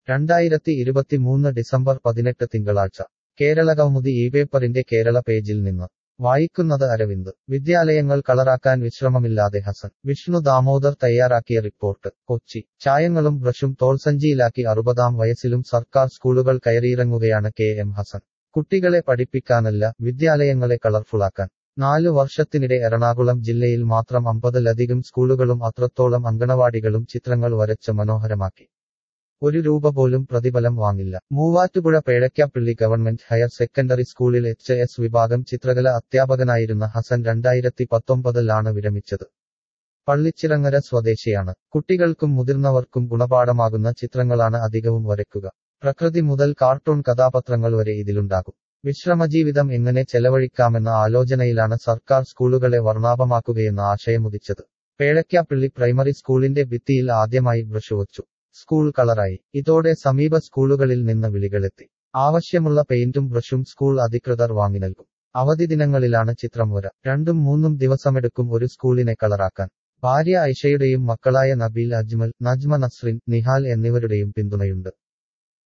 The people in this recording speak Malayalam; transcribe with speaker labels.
Speaker 1: രണ്ടായിരത്തി ഇരുപത്തിമൂന്ന് ഡിസംബർ പതിനെട്ട് തിങ്കളാഴ്ച കേരളകൗമുദി ഈ പേപ്പറിന്റെ കേരള പേജിൽ നിന്ന് വായിക്കുന്നത് അരവിന്ദ് വിദ്യാലയങ്ങൾ കളറാക്കാൻ വിശ്രമമില്ലാതെ ഹസൻ വിഷ്ണു ദാമോദർ തയ്യാറാക്കിയ റിപ്പോർട്ട് കൊച്ചി ചായങ്ങളും ബ്രഷും തോൾസഞ്ചിയിലാക്കി അറുപതാം വയസ്സിലും സർക്കാർ സ്കൂളുകൾ കയറിയിറങ്ങുകയാണ് കെ എം ഹസൻ കുട്ടികളെ പഠിപ്പിക്കാനല്ല വിദ്യാലയങ്ങളെ കളർഫുള്ളാക്കാൻ നാലു വർഷത്തിനിടെ എറണാകുളം ജില്ലയിൽ മാത്രം അമ്പതിലധികം സ്കൂളുകളും അത്രത്തോളം അങ്കണവാടികളും ചിത്രങ്ങൾ വരച്ച് മനോഹരമാക്കി ഒരു രൂപ പോലും പ്രതിഫലം വാങ്ങില്ല Muvattupuzha Pezhakkappilly government higher secondary സ്കൂളിൽ എച്ച് എസ് വിഭാഗം ചിത്രകല അധ്യാപകനായിരുന്ന ഹസൻ രണ്ടായിരത്തി പത്തൊമ്പതിലാണ് വിരമിച്ചത് പള്ളിച്ചിറങ്ങര സ്വദേശിയാണ് കുട്ടികൾക്കും മുതിർന്നവർക്കും ഗുണപാഠമാകുന്ന ചിത്രങ്ങളാണ് അധികവും വരയ്ക്കുക പ്രകൃതി മുതൽ കാർട്ടൂൺ കഥാപാത്രങ്ങൾ വരെ ഇതിലുണ്ടാകും വിശ്രമജീവിതം എങ്ങനെ ചെലവഴിക്കാമെന്ന ആലോചനയിലാണ് സർക്കാർ സ്കൂളുകളെ വർണ്ണാഭമാക്കുകയെന്ന ആശയമുദിച്ചത് പേഴയ്ക്കാപ്പിള്ളി പ്രൈമറി സ്കൂളിന്റെ ഭിത്തിയിൽ ആദ്യമായി ബ്രഷ് വച്ചു സ്കൂൾ കളറായി ഇതോടെ സമീപ സ്കൂളുകളിൽ നിന്ന് വിളികളെത്തി ആവശ്യമുള്ള പെയിന്റും ബ്രഷും സ്കൂൾ അധികൃതർ വാങ്ങി നൽകും അവധി ദിനങ്ങളിലാണ് ചിത്രം വര രണ്ടും മൂന്നും ദിവസമെടുക്കും ഒരു സ്കൂളിനെ കളറാക്കാൻ ഭാര്യ ഐഷയുടെയും മക്കളായ നബീൽ അജ്മൽ നജ്മ നസ്രിൻ നിഹാൽ എന്നിവരുടെയും പിന്തുണയുണ്ട്